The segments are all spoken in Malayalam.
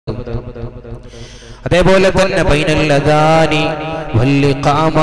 അതേപോലെ തന്നെ ബൈനല്ലദാനി വല്ലിഖാമ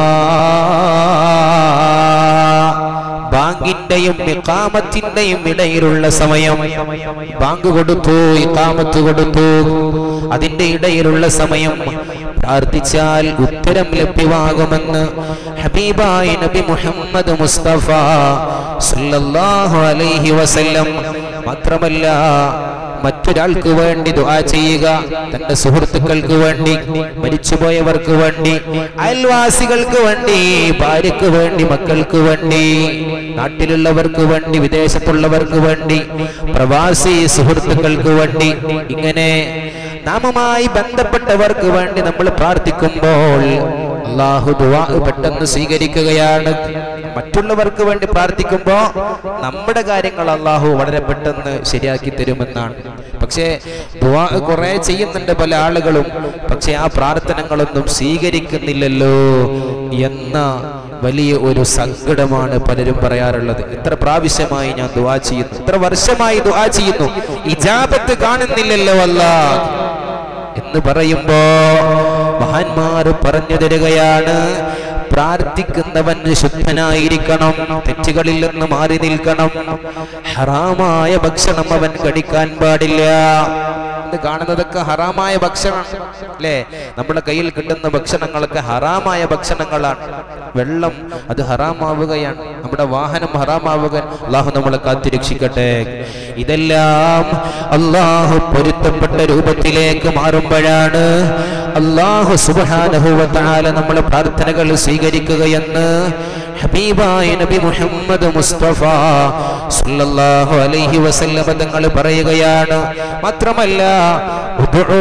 ബാങ്കിന്റെയും ഇഖാമത്തിന്റെയും ഇടയിലുള്ള സമയം ബാങ്ക് കൊടുത്തു ഇഖാമത്ത് കൊടുത്തു അതിന്റെ ഇടയിലുള്ള സമയം പ്രാർത്ഥിച്ചാൽ ഉത്തരം ലഭ്യമാകുമെന്ന് ഹബീബായ നബി മുഹമ്മദ് മുസ്തഫ സല്ലല്ലാഹു അലൈഹി വസല്ലം മാത്രമല്ല മറ്റൊരാൾക്ക് വേണ്ടി ദുആ ചെയ്യുക തന്റെ സുഹൃത്തുക്കൾക്ക് വേണ്ടി മരിച്ചുപോയവർക്ക് വേണ്ടി അയൽവാസികൾക്ക് വേണ്ടി ഭാര്യക്ക് വേണ്ടി മക്കൾക്ക് വേണ്ടി നാട്ടിലുള്ളവർക്ക് വേണ്ടി വിദേശത്തുള്ളവർക്ക് വേണ്ടി പ്രവാസി സുഹൃത്തുക്കൾക്ക് വേണ്ടി ഇങ്ങനെ നാമുമായി ബന്ധപ്പെട്ടവർക്ക് വേണ്ടി നമ്മൾ പ്രാർത്ഥിക്കുമ്പോൾ അള്ളാഹു ദുആ പെട്ടെന്ന് സ്വീകരിക്കുകയാണ് മറ്റുള്ളവർക്ക് വേണ്ടി പ്രാർത്ഥിക്കുമ്പോ നമ്മുടെ കാര്യങ്ങൾ അള്ളാഹു വളരെ പെട്ടെന്ന് ശരിയാക്കി തരുമെന്നാണ് പക്ഷേ ദുആ കുറെ ചെയ്യുന്നുണ്ട് പല ആളുകളും പക്ഷെ ആ പ്രാർത്ഥനകളൊന്നും സ്വീകരിക്കുന്നില്ലല്ലോ എന്ന വലിയ ഒരു സങ്കടമാണ് പലരും പറയാറുള്ളത് എത്ര പ്രാവശ്യമായി ഞാൻ ദുആ ചെയ്യുന്നു എത്ര വർഷമായി ദുആ ചെയ്യുന്നു ഇജാബത്ത് കാണുന്നില്ലല്ലോ അല്ലാ എന്ന് പറയുമ്പോ മഹാന്മാർ പറഞ്ഞു തരികയാണ് പ്രാർത്ഥിക്കുന്നവൻ ശുദ്ധനായിരിക്കണം തെറ്റുകളിൽ നിന്ന് മാറി നിൽക്കണം ഹറാമായ ഭക്ഷണം അവൻ കഴിക്കാൻ പാടില്ല ഇന്ന് കാണുന്നതൊക്കെ ഹറാമായ ഭക്ഷണം അല്ലേ നമ്മുടെ കയ്യിൽ കിട്ടുന്ന ഭക്ഷണങ്ങളൊക്കെ ഹറാമായ ഭക്ഷണങ്ങളാണ് വെള്ളം അത് ഹറാമാവുകയാണ് നമ്മുടെ വാഹനം ഹറാമാവുക അള്ളാഹു നമ്മളെ കാത്തിരക്ഷിക്കട്ടെ ഇതെല്ലാം അള്ളാഹു പൊരുത്തപ്പെട്ട രൂപത്തിലേക്ക് മാറുമ്പോഴാണ് അള്ളാഹു സുബാനഹുവത്താല നമ്മളെ പ്രാർത്ഥനകൾ സ്വീകരിക്കുകയെന്ന് ഹബീബായ നബി മുഹമ്മദ് മുസ്തഫ സല്ലല്ലാഹു അലൈഹി വസല്ലമ തങ്ങൾ പറയുകയാണ് മാത്രമല്ല ഉദ്ഉ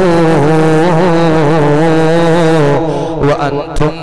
വഅൻതും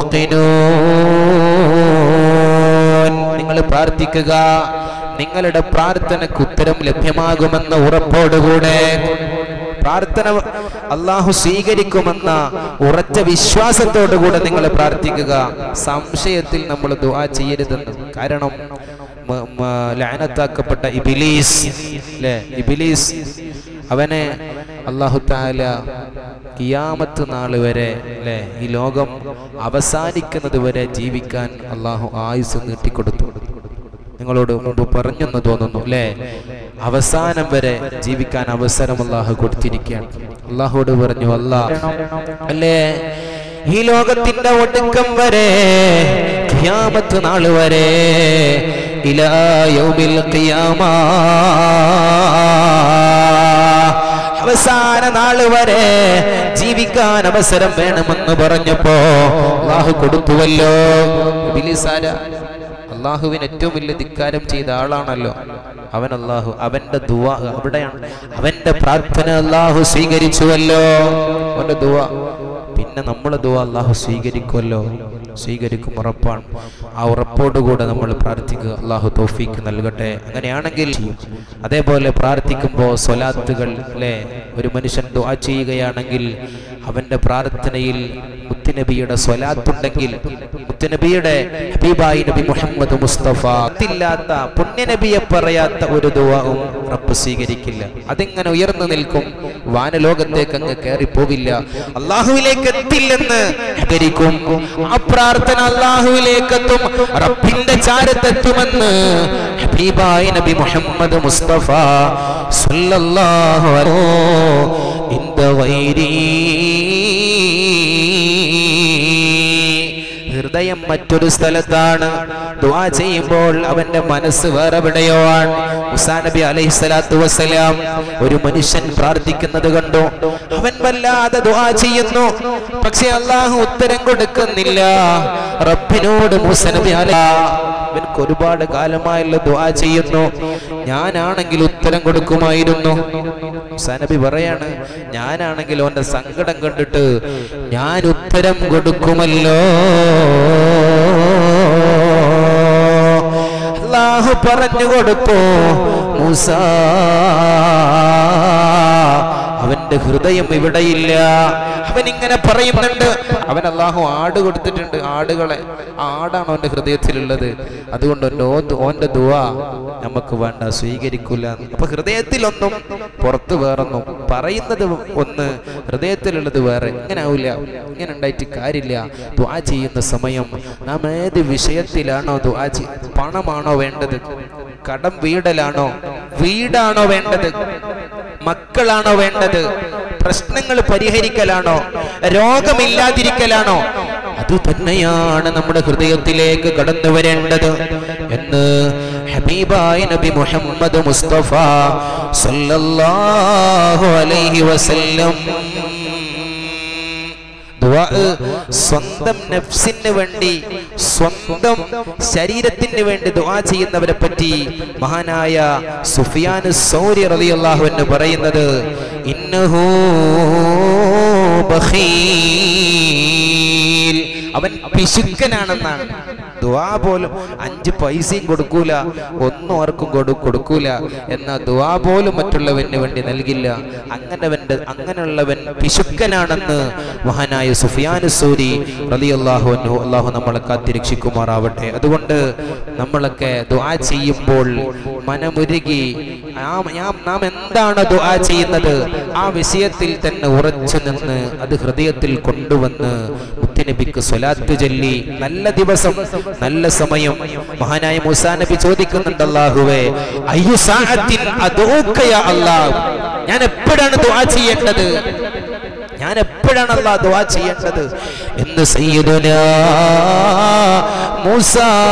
മൂഖിനൂൻ നിങ്ങൾ പ്രാർത്ഥിക്കുക നിങ്ങളുടെ പ്രാർത്ഥനയ്ക്ക് ഉത്തരം ലഭ്യമാകുമെന്ന ഉറപ്പോടുകൂടെ പ്രാർത്ഥന അള്ളാഹു സ്വീകരിക്കുമെന്ന ഉറച്ച വിശ്വാസത്തോടുകൂടെ നിങ്ങൾ പ്രാർത്ഥിക്കുക സംശയത്തിൽ നമ്മൾ ദുആ ചെയ്യരുതെന്ന് കാരണം മ- മ- ലഅനത്താക്കപ്പെട്ട ഇബിലീസ് അല്ലേ ഇബിലീസ് അവനെ അള്ളാഹു താല കിയാമത്ത് നാൾ വരെ അല്ലേ ഈ ലോകം അവസാനിക്കുന്നത് വരെ ജീവിക്കാൻ അള്ളാഹു ആയുസ് നീട്ടിക്കൊടുത്തു നിങ്ങളോട് മുമ്പ് പറഞ്ഞെന്ന് തോന്നുന്നു അല്ലേ അവസാനം വരെ ജീവിക്കാൻ അവസരം അള്ളാഹു കൊടുത്തിരിക്കുകയാണ് അള്ളാഹുവോട് പറഞ്ഞു അല്ലാ അല്ലേ ഈ ലോകത്തിന്റെ ഒടുക്കം വരെ ഖിയാമത്ത് നാൾ വരെ ഇലാ യൗമിൽ ഖിയാമാ അവസാന നാള് വരെ ജീവിക്കാൻ അവസരം വേണമെന്ന് പറഞ്ഞപ്പോ അള്ളാഹു കൊടുത്തുവല്ലോ ഇബ്ലീസ് അള്ളാഹുവിന് ഏറ്റവും വലിയ ധിക്കാരം ചെയ്ത ആളാണല്ലോ അവൻ അള്ളാഹു അവന്റെ ദുവ അവിടെയാണ് അവന്റെ പ്രാർത്ഥന അള്ളാഹു സ്വീകരിച്ചുവല്ലോ അവന്റെ ദുവ പിന്നെ നമ്മളെ ദുവ അള്ളാഹു സ്വീകരിക്കുമല്ലോ സ്വീകരിക്കും ഉറപ്പാണ് ആ ഉറപ്പോടുകൂടെ നമ്മൾ പ്രാർത്ഥിക്കുക അള്ളാഹു തോഫീക്ക് നൽകട്ടെ അങ്ങനെയാണെങ്കിൽ ചെയ്യും. അതേപോലെ പ്രാർത്ഥിക്കുമ്പോൾ സ്വലാത്തുകൾ അല്ലേ ഒരു മനുഷ്യൻ ദുആ ചെയ്യുകയാണെങ്കിൽ അവന്റെ പ്രാർത്ഥനയിൽ മുത്തുനബിയുടെ സ്വലാത്തുണ്ടെങ്കിൽ മുത്തുനബിയുടെ ഹബീബായി നബി മുഹമ്മദ് മുസ്തഫ ഇല്ലാത്ത പുണ്യനബിയെ പറയാത്ത ഒരു ദുആവും റബ്ബ് സ്വീകരിക്കില്ല അതിങ്ങനെ ഉയർന്നു നിൽക്കും വാനലോകത്തേക്ക് അങ്ങ് കയറി പോവില്ല അള്ളാഹുവിലേക്ക് എത്തില്ലെന്ന് ധരിക്കും ആ പ്രാർത്ഥന അള്ളാഹുവിലേക്ക് എത്തും റബ്ബിന്റെ ചാരത്തെത്തുമെന്ന് ഹബീബായി നബി മുഹമ്മദ് മുസ്തഫ സല്ലല്ലാഹു അലൈഹി ഇന്ദ വൈരീ ഹൃദയം മറ്റൊരു സ്ഥലത്താണ് ദുആ ചെയ്യുമ്പോൾ അവന്റെ മനസ്സ് വേറെ എവിടെയോ ആണ് മുസാ നബി അലൈഹി സ്വലാത്തു വസ്സലാം ഒരു മനുഷ്യൻ പ്രാർത്ഥിക്കുന്നത് കണ്ടു അവൻ വല്ലാതെ ദുആ ചെയ്യുന്നു പക്ഷെ അള്ളാഹു ഉത്തരം കൊടുക്കുന്നില്ല റബ്ബിനോട് മൂസ നബി അലൈഹി ഇവൻക്ക് ഒരുപാട് കാലമായുള്ള ദുആ ചെയ്യുന്നു ഞാനാണെങ്കിൽ ഉത്തരം കൊടുക്കുമായിരുന്നു മൂസാ നബി പറയാണ് ഞാനാണെങ്കിൽ അവന്റെ സങ്കടം കണ്ടിട്ട് ഞാൻ ഉത്തരം കൊടുക്കുമല്ലോ അള്ളാഹു പറഞ്ഞു കൊടുത്തു മൂസ അവൻ എന്റെ ഹൃദയം ഇവിടെയില്ല അവൻ ഇങ്ങനെ പറയുന്നുണ്ട് അവൻ അള്ളാഹു ആട് കൊടുത്തിട്ടുണ്ട് ആടുകളെ ആ ആടാണ് അവന്റെ ഹൃദയത്തിലുള്ളത് അതുകൊണ്ട് ഓന്റെ ഓ- ഓന്റെ ദുവാ നമുക്ക് വേണ്ട സ്വീകരിക്കൂല അപ്പൊ ഹൃദയത്തിലൊന്നും പുറത്ത് വേറൊന്നും പറയുന്നത് ഒന്ന് ഹൃദയത്തിലുള്ളത് വേറെ ഇങ്ങനെ ആവില്ല ഇങ്ങനെ ഉണ്ടായിട്ട് കാര്യമില്ല ദുആ ചെയ്യുന്ന സമയം നാം ഏത് വിഷയത്തിലാണോ ദുആ ചെയ് പണമാണോ വേണ്ടത് കടം വീടലാണോ വീടാണോ വേണ്ടത് മക്കളാണോ വേണ്ടത് പ്രശ്നങ്ങൾ പരിഹരിക്കലാണോ രോഗമില്ലാതിരിക്കലാണോ അത് തന്നെയാണ് നമ്മുടെ ഹൃദയത്തിലേക്ക് കടന്നു വരേണ്ടത് എന്ന് ഹബീബായ നബി മുഹമ്മദ് മുസ്തഫ സല്ലല്ലാഹു അലൈഹി വസല്ലം ദുആ സ്വന്തം നഫ്സിന് വേണ്ടി സ്വന്തം ശരീരത്തിന് വേണ്ടി ദുആ ചെയ്യുന്നവരെ പറ്റി മഹാനായ സുഫിയാൻ സൗരി റളിയല്ലാഹു എന്ന് പറയുന്നത് ഇന്നഹു ബഖീൽ അവൻ പിശുക്കനാണെന്നാണ് ദുആ പോലും അഞ്ച് പൈസയും കൊടുക്കൂല ഒന്നും ആർക്കും കൊടു കൊടുക്കൂല എന്നാ ദുആ പോലും മറ്റുള്ളവന് വേണ്ടി നൽകില്ല അങ്ങനവന്റെ അങ്ങനെയുള്ളവൻ പിശുക്കനാണെന്ന് മഹാനായ സുഫിയാൻ സൂരി റളിയല്ലാഹു അൻഹു അള്ളാഹു നമ്മളെ കാത്തിരക്ഷിക്കുമാറാവട്ടെ അതുകൊണ്ട് നമ്മളൊക്കെ ദുആ ചെയ്യുമ്പോൾ മനമുരുകി നാം നാം- നാം എന്താണ് ദുആ ചെയ്യുന്നത് ആ വിഷയത്തിൽ തന്നെ ഉറച്ചു നിന്ന് അത് ഹൃദയത്തിൽ കൊണ്ടുവന്ന് മുത്തുനബിക്ക് സ്വലാത്ത് ചൊല്ലി നല്ല ദിവസം നല്ല സമയം മഹാനായ മൂസാ നബി ചോദിക്കുന്നുണ്ട് അല്ലാഹുവേ അയ്യു സാഅത്തിൻ അദൂക യാ അല്ലാഹ് ഞാൻ എപ്പോഴാണ് ദുആ ചെയ്യേണ്ടത് ഞാൻ എപ്പോഴാണ് അല്ലാഹ് ദുആ ചെയ്യേണ്ടത് എന്ന് സയ്യിദുന മൂസ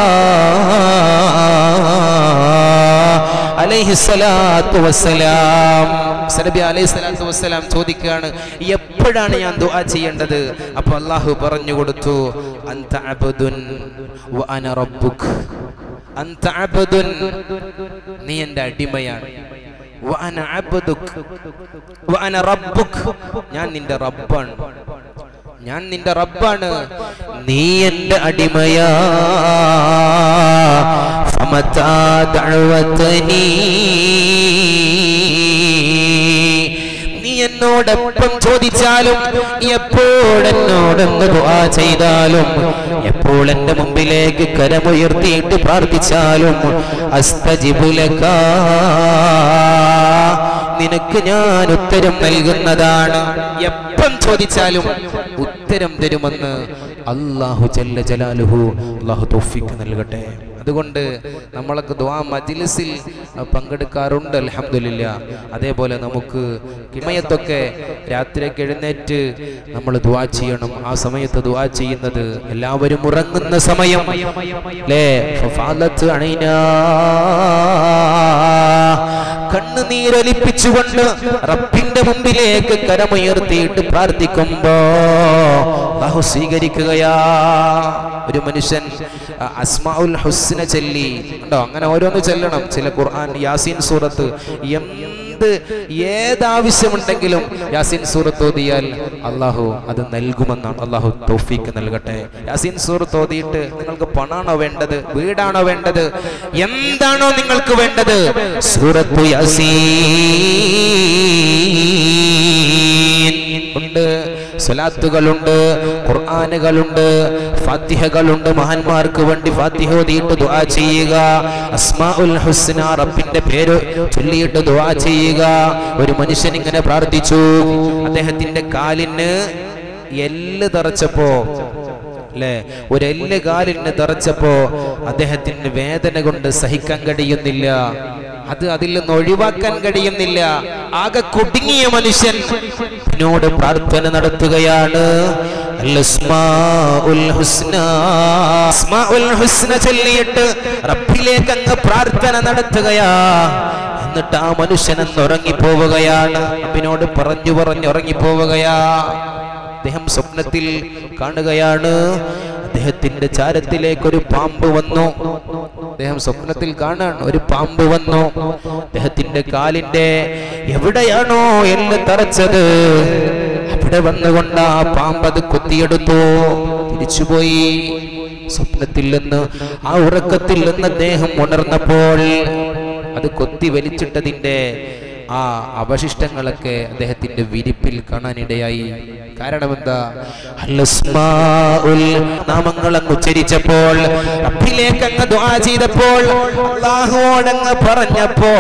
അലൈഹിസ്സലാത്തു വസ്സലാം സനബി അലൈഹി സ്വലാത്തു വസ്സലാം ചോദിക്കുകയാണ് എപ്പോഴാണ് ഞാൻ ദുആ ചെയ്യേണ്ടത് അപ്പൊ അള്ളാഹു പറഞ്ഞു കൊടുത്തു അന്ത അബ്ദുൻ വ അന റബ്ബുക് അന്ത അബ്ദുൻ നീ എൻ്റെ അടിമയാണ് വ അന അബ്ദുക് വ അന റബ്ബുക് ഞാൻ നിന്റെ റബ്ബാണ് ഞാൻ നിന്റെ റബ്ബാണ് നീ എൻ്റെ അടിമയാ ഫമതാ ദഅവതനീ നീ എന്നോടൊപ്പം ചോദിച്ചാലും എപ്പോഴെന്നോടൊന്ന് ദുആ ചെയ്താലും എപ്പോൾ എൻ്റെ മുമ്പിലേക്ക് കരമുയർത്തിയിട്ട് പ്രാർത്ഥിച്ചാലും അസ്തജിബുലക നിനക്ക് ഞാൻ ഉത്തരം നൽകുന്നതാണ് എപ്പം ചോദിച്ചാലും ഉത്തരം തരുമെന്ന് അള്ളാഹു ജല്ല ജലാലുഹു അള്ളാഹു തൗഫീഖ് നൽകട്ടെ അതുകൊണ്ട് നമ്മളൊക്കെ ദ്വാ മജിലിസിൽ അഹ് പങ്കെടുക്കാറുണ്ട് അൽഹംദുലില്ല അതേപോലെ നമുക്ക് കിമയത്തൊക്കെ രാത്രിയൊക്കെ എഴുന്നേറ്റ് നമ്മൾ ദ്വാ ചെയ്യണം ആ സമയത്ത് ദ്വാ ചെയ്യുന്നത് എല്ലാവരും ഉറങ്ങുന്ന സമയം ലേ ഫഫാലത്ത് അണൈനാ കണ്ണുനീരൊലിപ്പിച്ചുകൊണ്ട് റബ്ബിന്റെ മുമ്പിലേക്ക് കരമുയർത്തിയിട്ട് പ്രാർത്ഥിക്കുമ്പോ അല്ലാഹു സ്വീകരിക്കുകയാ ഒരു മനുഷ്യൻ അ, അസ്മാഉൽ ഹുസ്ന ചൊല്ലി ഉണ്ടോ അങ്ങനെ ഓരോന്ന് ചെല്ലണം ചില ഖുർആൻ യാസീൻ സൂറത്ത് എന്ത് ഏതാവശ്യമുണ്ടെങ്കിലും യാസീൻ സൂറത്ത് ഓതിയാൽ അള്ളാഹു അത് നൽകുമെന്നാണ് അള്ളാഹു തൗഫീക്ക് നൽകട്ടെ യാസീൻ സൂറത്ത് ഓതിയിട്ട് നിങ്ങൾക്ക് പണാണോ വേണ്ടത് വീടാണോ വേണ്ടത് എന്താണോ നിങ്ങൾക്ക് വേണ്ടത് സൂറത്തു യാസീൻ ഉണ്ട് സ്വലാത്തുകളുണ്ട് ഖുർആനുകളുണ്ട് ഫാത്തിഹകളുണ്ട് മഹാന്മാർക്ക് വേണ്ടി ഫാത്തിഹ ഓതിയിട്ട് ദുആ ചെയ്യുക അസ്മാഉൽ ഹുസ്ന റബ്ബിന്റെ പേര് ചൊല്ലിയിട്ട് ദുആ ചെയ്യുക ഒരു മനുഷ്യൻ ഇങ്ങനെ പ്രാർത്ഥിച്ചു അദ്ദേഹത്തിന്റെ കാലിന് എല്ല് തറച്ചപ്പോ അല്ലേ ഒരു എല്ല് കാലിന് തറച്ചപ്പോ അദ്ദേഹത്തിന് വേദന കൊണ്ട് സഹിക്കാൻ കഴിയുന്നില്ല അത് അതിൽ നിന്ന് ഒഴിവാക്കാൻ കഴിയുന്നില്ല ആകെ കുടുങ്ങിയ മനുഷ്യൻ എന്നോട് പ്രാർത്ഥന നടത്തുകയാണ് അൽ അസ്മാഉൽ ഹുസ്ന അസ്മാഉൽ ഹുസ്ന ചൊല്ലിയിട്ട് റബ്ബിലേക്ക് അങ്ങ് പ്രാർത്ഥന നടത്തുകയാ എന്നിട്ട് ആ മനുഷ്യൻ അന്ന് ഉറങ്ങിപ്പോവുകയാണ് റബ്ബിനോട് പറഞ്ഞു പറഞ്ഞു ഉറങ്ങിപ്പോവുകയാ അദ്ദേഹം സ്വപ്നത്തിൽ കാണുകയാണ് അദ്ദേഹത്തിന്റെ ചാരത്തിലേക്ക് ഒരു പാമ്പ് വന്നു അദ്ദേഹം സ്വപ്നത്തിൽ കാണാൻ ഒരു പാമ്പ് വന്നു അദ്ദേഹത്തിന്റെ കാലിന്റെ എവിടെയാണോ എല്ല് തറച്ചത് അവിടെ വന്നുകൊണ്ട് ആ പാമ്പ് അത് കുത്തിയെടുത്തു തിരിച്ചുപോയി സ്വപ്നത്തിൽ നിന്ന് ആ ഉറക്കത്തിൽ നിന്ന് അദ്ദേഹം ഉണർന്നപ്പോൾ അത് കൊത്തി വലിച്ചിട്ടതിന്റെ ആ അവശിഷ്ടങ്ങളൊക്കെ അദ്ദേഹത്തിന്റെ വിരിപ്പിൽ കാണാനിടയായി കാരണം എന്താ അൽ-അസ്മാഉൽ നാമങ്ങൾ അങ്ങ് ഉച്ചരിച്ചപ്പോൾ റബ്ബിലേക്ക് അങ്ങ് ദുആ ചെയ്തപ്പോൾ അല്ലാഹുവോട് അങ്ങ് പറഞ്ഞപ്പോ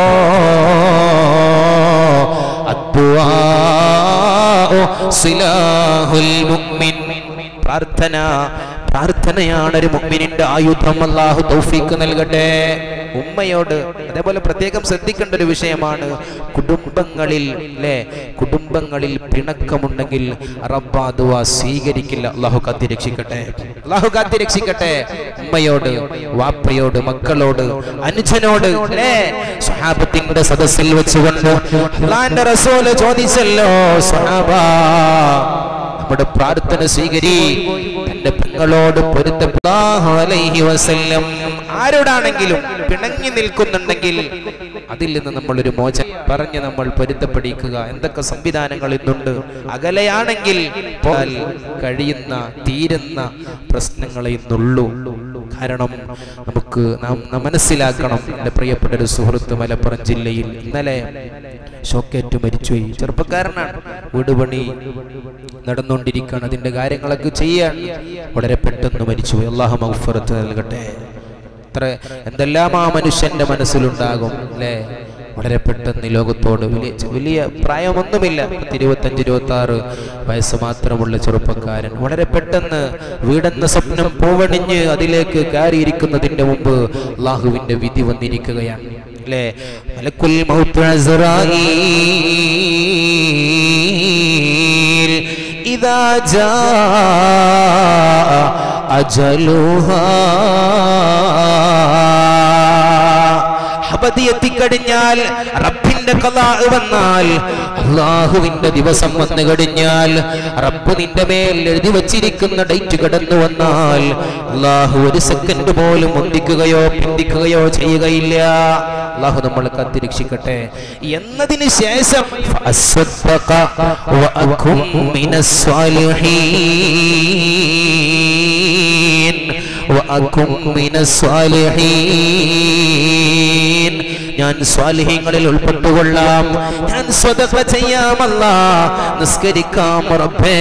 അദ്ദുആഉ സിലാഹുൽ മുഅ്മിൻ പ്രാർത്ഥന പ്രാർത്ഥനയാണ് ഒരു മുഅ്മിനിന്റെ ആയുധം അല്ലാഹു തൗഫീക്ക് നൽകട്ടെ ഉമ്മയോട് അതേപോലെ പ്രത്യേകം ശ്രദ്ധിക്കേണ്ട ഒരു വിഷയമാണ് കുടുംബങ്ങളിൽ അല്ലേ കുടുംബങ്ങളിൽ പിണക്കമുണ്ടെങ്കിൽ റബ്ബാ ദുആ സ്വീകരിക്കില്ല അള്ളാഹു കാത്തി രക്ഷിക്കട്ടെ അള്ളാഹു കാത്തി രക്ഷിക്കട്ടെ ഉമ്മയോട് വാപ്പയോട് മക്കളോട് അനുജനോട് അല്ലേ സ്വഹാബത്തിന്റെ സദസ്സിൽ വെച്ചുകൊണ്ട് അള്ളാന്റെ റസൂല് ചോദിച്ചല്ലോ സ്വഹാബാ നമ്മുടെ പ്രാർത്ഥന സ്വീകരി തന്റെ പെങ്ങളോട് പൊരുത്തപ്പെടാഹു അലൈഹി വസല്ലം ആരോടാണെങ്കിലും പിണങ്ങി നിൽക്കുന്നുണ്ടെങ്കിൽ അതിൽ നിന്ന് നമ്മൾ ഒരു മോചനം പറഞ്ഞ് നമ്മൾ പൊരുത്തപ്പെടിക്കുക എന്തൊക്കെ സംവിധാനങ്ങൾ ഇന്നുണ്ട് അകലെയാണെങ്കിൽ പോയാൽ കഴിയുന്ന തീരുന്ന പ്രശ്നങ്ങളെ ഇന്നുള്ളൂ കാരണം നമുക്ക് നാം നാം മനസ്സിലാക്കണം എൻ്റെ പ്രിയപ്പെട്ട ഒരു സുഹൃത്ത് മലപ്പുറം ജില്ലയിൽ ഇന്നലെ ഷോക്കേറ്റ് മരിച്ചുപോയി ചെറുപ്പക്കാരനാണ് വീട് പണി നടന്നുകൊണ്ടിരിക്കുകയാണ് അതിന്റെ കാര്യങ്ങളൊക്കെ ചെയ്യാൻ വളരെ പെട്ടെന്ന് മരിച്ചുപോയി അള്ളാഹു മൗഫറത്ത് നൽകട്ടെ അത്ര എന്തെല്ലാം ആ മനുഷ്യന്റെ മനസ്സിലുണ്ടാകും അല്ലേ വളരെ പെട്ടെന്ന് ഈ ലോകത്തോട് വലിയ വലിയ പ്രായമൊന്നുമില്ല ഇരുപത്തഞ്ച് ഇരുപത്തി ആറ് വയസ്സ് മാത്രമുള്ള ചെറുപ്പക്കാരൻ വളരെ പെട്ടെന്ന് വീടെന്ന സ്വപ്നം പൂവണിഞ്ഞ് അതിലേക്ക് കയറിയിരിക്കുന്നതിന്റെ മുമ്പ് അള്ളാഹുവിന്റെ വിധി വന്നിരിക്കുകയാണ് അല്ലേ മലക്കുൽ മൗത്ത് അസ്റായീൽ ഇദാ ജാ അജലുഹാ അബദി എത്തിക്കഴിഞ്ഞാൽ റബ്ബിന്റെ കലാ വന്നാൽ അള്ളാഹുവിന്റെ ദിവസം വന്നു കഴിഞ്ഞാൽ റബ്ബ് നിന്റെ മേൽ എഴുതി വച്ചിരിക്കുന്ന ഡേറ്റ് കടന്നു വന്നാൽ അള്ളാഹു ഒരു സെക്കൻഡ് പോലും ഒന്നിക്കുകയോ പിന്തിക്കുകയോ ചെയ്യുകയില്ല അള്ളാഹു നമ്മൾ കത്തിരക്ഷിക്കട്ടെ എന്നതിന് ശേഷം ഫഅസ്വദ്ദഖ വഅകും മിനസ്സാലിഹീൻ വഅകും മിനസ്സാലിഹീൻ ഞാൻ സ്വാലിഹ്യങ്ങളിൽ ഉൾപ്പെട്ടുകൊള്ളാം ഞാൻ സ്വതക്ക ചെയ്യാമല്ല നിസ്കരിക്കാം റബ്ബേ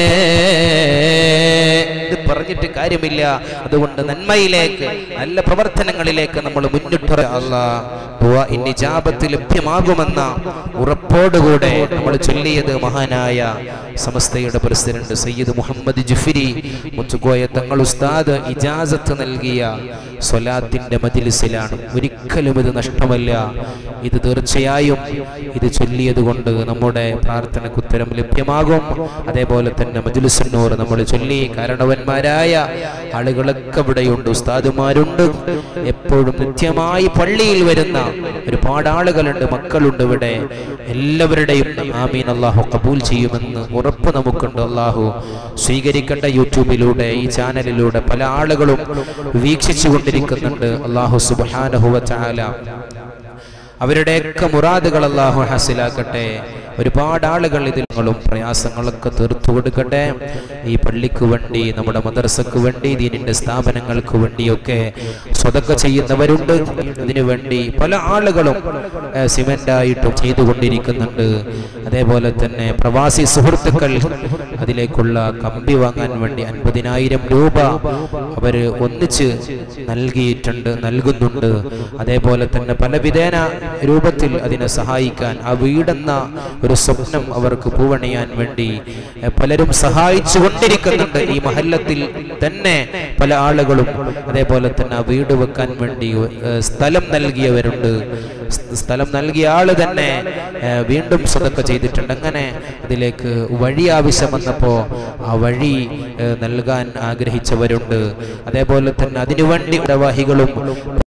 ഇത് പറഞ്ഞിട്ട് കാര്യമില്ല അതുകൊണ്ട് നന്മയിലേക്ക് നല്ല പ്രവർത്തനങ്ങളിലേക്ക് നമ്മൾ മുന്നിട്ട് നിജാപത്ത് ലഭ്യമാകുമെന്ന ഉറപ്പോടുകൂടെ നമ്മൾ ചൊല്ലിയത് മഹാനായ സമസ്തയുടെ പ്രസിഡന്റ് സയ്യിദ് മുഹമ്മദ് ജുഫിരി മുത്തുകോയ തങ്ങൾ ഉസ്താദ് ഇജാസത്ത് നൽകിയ സ്വലാത്തിന്റെ മജിലിസിലാണ് ഒരിക്കലും ഇത് നഷ്ടമല്ല ഇത് തീർച്ചയായും ഇത് ചൊല്ലിയത് കൊണ്ട് നമ്മുടെ പ്രാർത്ഥനയ്ക്ക് ഉത്തരം ലഭ്യമാകും അതേപോലെ തന്നെ മജുലിസുന്നൂർ നമ്മൾ ചൊല്ലി കാരണവന്മാരായ ആളുകളൊക്കെ ഇവിടെയുണ്ട് ഉസ്താദുമാരുണ്ട് എപ്പോഴും നിത്യമായി പള്ളിയിൽ വരുന്ന ഒരുപാട് ആളുകളുണ്ട് മക്കളുണ്ട് ഇവിടെ എല്ലാവരുടെയും ആമീൻ അള്ളാഹു കബൂൽ ചെയ്യുമെന്ന് ഉറപ്പ് നമുക്കുണ്ട് അള്ളാഹു സ്വീകരിക്കേണ്ട യൂട്യൂബിലൂടെ ഈ ചാനലിലൂടെ പല ആളുകളും വീക്ഷിച്ചു കൊണ്ടിരിക്കുന്നുണ്ട് അള്ളാഹു സുബാനഹുവ ചാല അവരുടെയൊക്കെ മുറാദുകൾ അള്ളാഹു ഹാസിലാക്കട്ടെ ഒരുപാട് ആളുകൾ ഇതിലും പ്രയാസങ്ങളൊക്കെ തീർത്തു കൊടുക്കട്ടെ ഈ പള്ളിക്ക് വേണ്ടി നമ്മുടെ മദർസക്ക് വേണ്ടി ദീനിന്റെ സ്ഥാപനങ്ങൾക്ക് വേണ്ടിയൊക്കെ സ്വതക്ക ചെയ്യുന്നവരുണ്ട് ഇതിനു വേണ്ടി പല ആളുകളും സിമെന്റായിട്ടും ചെയ്തുകൊണ്ടിരിക്കുന്നുണ്ട് അതേപോലെ തന്നെ പ്രവാസി സുഹൃത്തുക്കൾ അതിലേക്കുള്ള കമ്പി വാങ്ങാൻ വേണ്ടി അൻപതിനായിരം രൂപ അവര് ഒന്നിച്ച് നൽകിയിട്ടുണ്ട് നൽകുന്നുണ്ട് അതേപോലെ തന്നെ പല വിധേന രൂപത്തിൽ അതിനെ സഹായിക്കാൻ ആ വീടെന്ന ഒരു സ്വപ്നം അവർക്ക് പൂവണിയാൻ വേണ്ടി എ, പലരും സഹായിച്ചു കൊണ്ടിരിക്കുന്നുണ്ട് ഈ മഹല്ലത്തിൽ തന്നെ പല ആളുകളും അതേപോലെ തന്നെ ആ വീട് വെക്കാൻ വേണ്ടി എ, സ്ഥലം നൽകിയവരുണ്ട് സ്- സ്ഥലം നൽകിയ ആള് തന്നെ എ, വീണ്ടും സ്വതക്ക ചെയ്തിട്ടുണ്ട് അങ്ങനെ അതിലേക്ക് വഴി ആവശ്യം വന്നപ്പോ ആ വഴി എ, നൽകാൻ ആഗ്രഹിച്ചവരുണ്ട് അതേപോലെ തന്നെ അതിനുവേണ്ടി പ്രവാഹികളും